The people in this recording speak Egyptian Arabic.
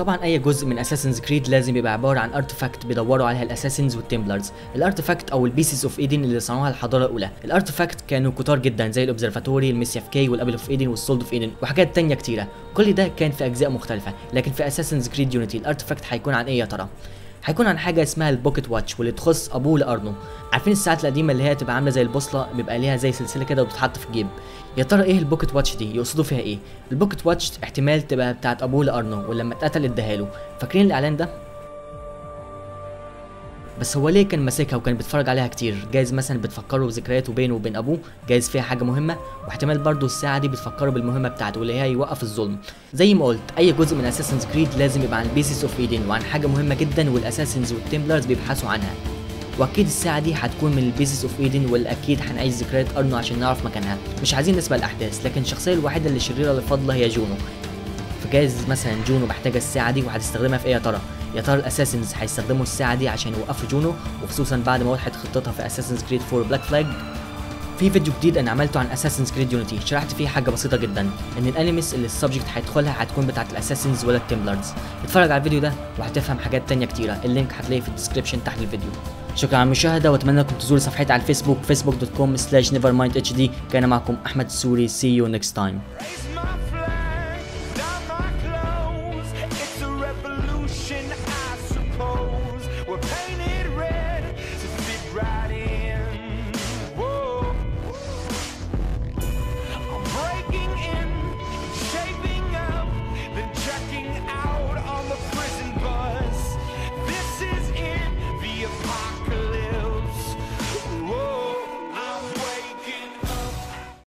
طبعا اي جزء من اساسنز كريد لازم يبقى عباره عن ارتفاكت بيدوروا عليها الاساسنز والتمبلرز الارتفاكت او البيسز اوف ايدن اللي صنعوها الحضاره الاولى الارتفاكت كانوا كتار جدا زي الاوبزرفاتوري الميسيا في كي والابل اوف ايدن والسولد اوف ايدن وحاجات تانية كتيره كل ده كان في اجزاء مختلفه لكن في اساسنز كريد يونيتي الارتفاكت هيكون عن ايه يا ترى هيكون عن حاجه اسمها البوكيت واتش واللي تخص ابوه لارنو عارفين الساعات القديمه اللي هي تبقى عامله زي البوصله بيبقى ليها زي سلسله كده وبتتحط في الجيب يا ترى ايه البوكيت واتش دي يقصدوا فيها ايه البوكيت واتش احتمال تبقى بتاعت ابوه لارنو ولما اتقتل اداها له فاكرين الاعلان ده بس هو ليه كان ماسكها وكان بيتفرج عليها كتير جايز مثلا بتفكره بذكرياته بينه وبين ابوه جايز فيها حاجه مهمه واحتمال برضه الساعه دي بتفكره بالمهمه بتاعته اللي هي يوقف الظلم زي ما قلت اي جزء من اساسنز كريد لازم يبقى عن بيسيس اوف ايدن وعن حاجه مهمه جدا والاساسنز والتمبلرز بيبحثوا عنها واكيد الساعه دي هتكون من البيسيس اوف ايدن والاكيد هنعيش ذكريات ارنو عشان نعرف مكانها مش عايزين نسبق الاحداث لكن الشخصيه الوحيده اللي شريره للفضل هي جونو فجايز مثلا جونو محتاجه الساعه دي وهتستخدمها في ايه يا ترى يا ترى الاساسنز هيستخدموا الساعه دي عشان يوقفوا جونو وخصوصا بعد ما وضحت خطتها في اساسنز كريد 4 بلاك فلاج في فيديو جديد انا عملته عن اساسنز كريد يونيتي شرحت فيه حاجه بسيطه جدا ان الانيميس اللي السبجكت هيدخلها هتكون بتاعه الاساسنز ولا التمبلرز اتفرج على الفيديو ده وهتفهم حاجات تانية كتيره اللينك هتلاقيه في الديسكربشن تحت الفيديو شكرا على المشاهده واتمنى انكم تزوروا صفحتي على الفيسبوك facebook.com slash nevermindhd كان معكم احمد السوري see you next time